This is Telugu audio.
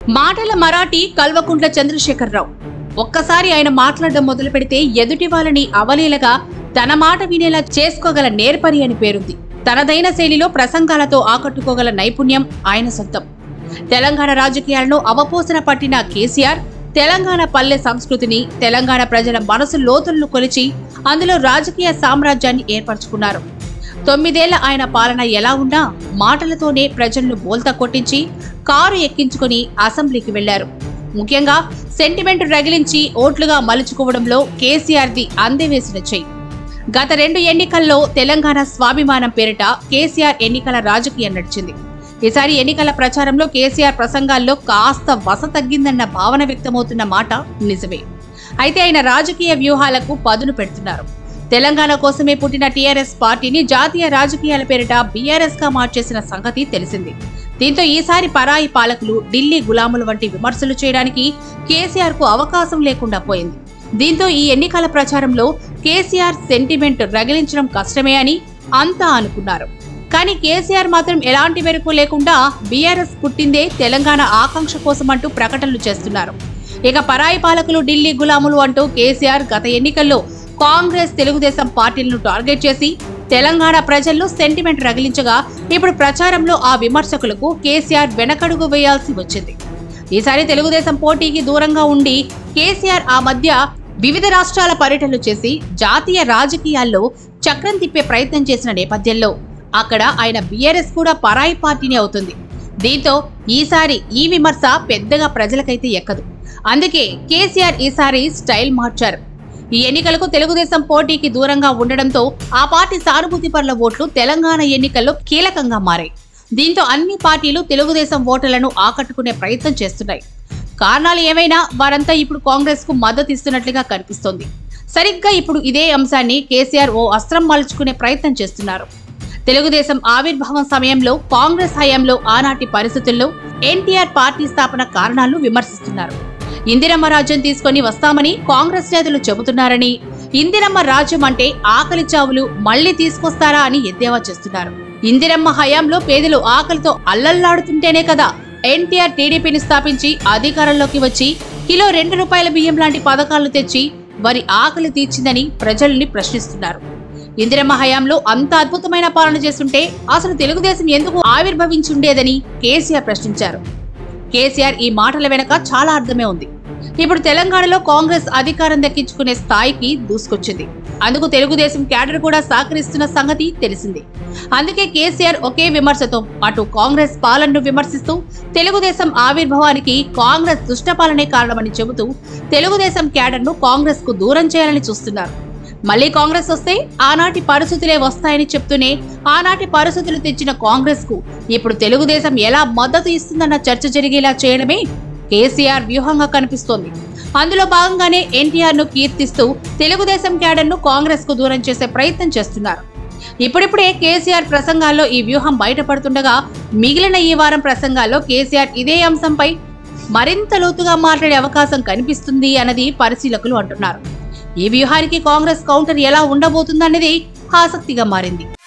మాటల మరాఠీ కల్వకుంట్ల చంద్రశేఖరరావు ఒక్కసారి ఆయన మాట్లాడడం మొదలు పెడితే ఎదుటి వాళ్ళని అవలీలగా తన మాట వినేలా చేసుకోగల నేర్పరి అని పేరుంది తనదైన శైలిలో ప్రసంగాలతో ఆకట్టుకోగల నైపుణ్యం ఆయన సొంతం తెలంగాణ రాజకీయాలను అవపోసన పట్టిన కేసీఆర్ తెలంగాణ పల్లె సంస్కృతిని తెలంగాణ ప్రజల మనసు లోతులను కొలిచి అందులో రాజకీయ సామ్రాజ్యాన్ని ఏర్పరచుకున్నారు తొమ్మిదేళ్ల ఆయన పాలన ఎలా ఉన్నా మాటలతోనే ప్రజలను బోల్తా కొట్టించి కారు ఎక్కించుకుని అసెంబ్లీకి వెళ్లారు ముఖ్యంగా సెంటిమెంట్ రగిలించి ఓట్లుగా మలుచుకోవడంలో కేసీఆర్ది అందెవేసిన చెయ్యి గత రెండు ఎన్నికల్లో తెలంగాణ స్వాభిమానం పేరిట కేసీఆర్ ఎన్నికల రాజకీయం నడిచింది ఈసారి ఎన్నికల ప్రచారంలో కేసీఆర్ ప్రసంగాల్లో కాస్త వస తగ్గిందన్న భావన వ్యక్తమవుతున్న మాట నిజమే అయితే ఆయన రాజకీయ వ్యూహాలకు పదును పెడుతున్నారు తెలంగాణ కోసమే పుట్టిన టీఆర్ఎస్ పార్టీని జాతీయ రాజకీయాల పేరిట బీఆర్ఎస్ గా మార్చేసిన సంగతి తెలిసింది దీంతో ఈసారి పరాయి పాలకులు ఢిల్లీ గులాముల వంటి విమర్శలు చేయడానికి కేసీఆర్ కు అవకాశం లేకుండా పోయింది దీంతో ఈ ఎన్నికల ప్రచారంలో కేసీఆర్ సెంటిమెంట్ రగిలించడం కష్టమే అని అంతా అనుకున్నారు కానీ కేసీఆర్ మాత్రం ఎలాంటి వెరుకు లేకుండా బీఆర్ఎస్ పుట్టిందే తెలంగాణ ఆకాంక్ష కోసం అంటూ ప్రకటనలు చేస్తున్నారు ఇక పరాయి పాలకులు ఢిల్లీ గులాములు అంటూ కేసీఆర్ గత ఎన్నికల్లో కాంగ్రెస్ తెలుగుదేశం పార్టీలను టార్గెట్ చేసి తెలంగాణ ప్రజల్లో సెంటిమెంట్ రగిలించగా ఇప్పుడు ప్రచారంలో ఆ విమర్శకులకు కేసీఆర్ వెనకడుగు వేయాల్సి వచ్చింది ఈసారి తెలుగుదేశం పోటీకి దూరంగా ఉండి కేసీఆర్ ఆ మధ్య వివిధ రాష్ట్రాల పర్యటనలు చేసి జాతీయ రాజకీయాల్లో చక్రం తిప్పే ప్రయత్నం చేసిన నేపథ్యంలో అక్కడ ఆయన బీఆర్ఎస్ కూడా పరాయి పార్టీనే అవుతుంది దీంతో ఈసారి ఈ విమర్శ పెద్దగా ప్రజలకైతే ఎక్కదు అందుకే కేసీఆర్ ఈసారి స్టైల్ మార్చారు ఈ ఎన్నికలకు తెలుగుదేశం పోటీకి దూరంగా ఉండడంతో ఆ పార్టీ సానుభూతి పరుల ఓట్లు తెలంగాణ ఎన్నికల్లో కీలకంగా మారాయి దీంతో అన్ని పార్టీలు తెలుగుదేశం ఓటర్లను ఆకట్టుకునే ప్రయత్నం చేస్తున్నాయి కారణాలు ఏమైనా వారంతా ఇప్పుడు కాంగ్రెస్ కు మద్దతు ఇస్తున్నట్లుగా కనిపిస్తోంది సరిగ్గా ఇప్పుడు ఇదే అంశాన్ని కేసీఆర్ ఓ అస్త్రం మలుచుకునే ప్రయత్నం చేస్తున్నారు తెలుగుదేశం ఆవిర్భావం సమయంలో కాంగ్రెస్ హయాంలో ఆనాటి పరిస్థితుల్లో ఎన్టీఆర్ పార్టీ స్థాపన కారణాలను విమర్శిస్తున్నారు ఇందిరమ్మ రాజ్యం తీసుకొని వస్తామని కాంగ్రెస్ నేతలు చెబుతున్నారని ఇందిరమ్మ రాజ్యం అంటే ఆకలి చావులు మళ్లీ తీసుకొస్తారా అని ఎద్దేవా చేస్తున్నారు ఇందిరమ్మ హయాంలో పేదలు ఆకలితో అల్లల్లాడుతుంటేనే కదా ఎన్టీఆర్ టీడీపీని స్థాపించి అధికారంలోకి వచ్చి కిలో రెండు రూపాయల బియ్యం లాంటి పథకాలను తెచ్చి వారి ఆకలి తీర్చిందని ప్రజల్ని ప్రశ్నిస్తున్నారు ఇందిరమ్మ హయాంలో అంత అద్భుతమైన పాలన చేస్తుంటే అసలు తెలుగుదేశం ఎందుకు ఆవిర్భవించుండేదని కేసీఆర్ ప్రశ్నించారు కేసీఆర్ ఈ మాటల వెనక చాలా అర్థమే ఉంది ఇప్పుడు తెలంగాణలో కాంగ్రెస్ అధికారం దక్కించుకునే స్థాయికి దూసుకొచ్చింది అందుకు తెలుగుదేశం క్యాడర్ కూడా సహకరిస్తున్న సంగతి తెలిసింది అందుకే కేసీఆర్ ఒకే విమర్శతో అటు కాంగ్రెస్ పాలనను విమర్శిస్తూ తెలుగుదేశం ఆవిర్భావానికి కాంగ్రెస్ దుష్టపాలనే కారణమని చెబుతూ తెలుగుదేశం క్యాడర్ను కాంగ్రెస్ కు దూరం చేయాలని చూస్తున్నారు మళ్ళీ కాంగ్రెస్ వస్తే ఆనాటి పరిస్థితులే వస్తాయని చెప్తూనే ఆనాటి పరిస్థితులు తెచ్చిన కాంగ్రెస్ కు ఇప్పుడు తెలుగుదేశం ఎలా మద్దతు ఇస్తుందన్న చర్చ జరిగేలా చేయడమే కేసీఆర్ వ్యూహంగా కనిపిస్తోంది అందులో భాగంగానే ఎన్టీఆర్ ను కీర్తిస్తూ తెలుగుదేశం క్యాడర్ ను కాంగ్రెస్ కు దూరం చేసే ప్రయత్నం చేస్తున్నారు ఇప్పుడిప్పుడే కేసీఆర్ ప్రసంగాల్లో ఈ వ్యూహం బయటపడుతుండగా మిగిలిన ఈ వారం ప్రసంగాల్లో కేసీఆర్ ఇదే అంశంపై మరింత లోతుగా మాట్లాడే అవకాశం కనిపిస్తుంది అన్నది పరిశీలకులు అంటున్నారు ఈ వ్యూహానికి కాంగ్రెస్ కౌంటర్ ఎలా ఉండబోతుందన్నది ఆసక్తిగా మారింది